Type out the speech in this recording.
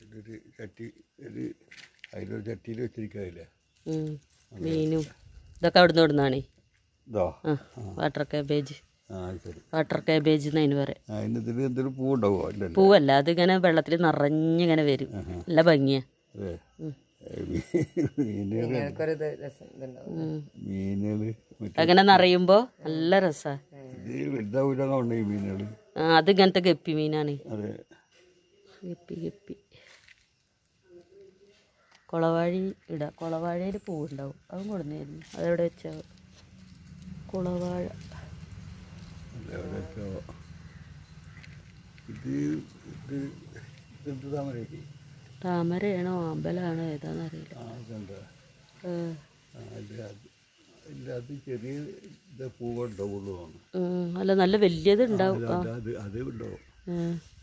ഒരു ചട്ടി ഒരു അതിലൊരു ചട്ടിയിൽ വെച്ചിരിക്കാതില്ലേ ഉം. മീനും ഇതൊക്കെ അവിടുന്ന് ഇവിടുന്നാണ് ഇതോ ആ വാട്ടർ കാബേജ് ആ അത് ശരി വാട്ടർ കാബേജ് എന്നതിന് പറയാം ആ അതിന് ഇതിൽ എന്തെങ്കിലും പൂവുണ്ടാവോ അല്ലല്ലോ പൂവല്ല അതിങ്ങനെ വെള്ളത്തിൽ നിറഞ്ഞിങ്ങനെ വരും നല്ല ഭംഗിയാ അതെ ഉം. മീനുകൾ മീനുകൾ മറ്റേ അങ്ങനെ നിറയുമ്പോൾ നല്ല രസമാണ് ഇത് വലുതാവൂലെന്നുണ്ട് ഈ മീനുകൾ ആ അത് ഇങ്ങനത്തെ ഗപ്പി മീനാണ് അതെ ഗപ്പി ഗപ്പി കുളവാഴി ഇടാം കുളവാഴയിൽ പൂവുണ്ടാവും അതും കൊടുന്നായിരുന്നു അതെവിടെ വെച്ചാൽ കുളവാഴ എവിടെ വെച്ചോ ഇത് ഇത് ഇതെന്ത് താമരയ്ക്ക് താമരയാണോ അമ്പലമാണോ ഏതാണെന്നറിയില്ല ആ ഇതെന്താ ഏ, ആ ഇല്ല അത് ഇല്ല അത് ചെറിയ ഇത് പൂവുണ്ടാവുള്ളൂ ആണ് ഉം, അല്ല നല്ല വലിയത് ഉണ്ടാവും ആ അത് അത് ഉണ്ടാവും ഏ.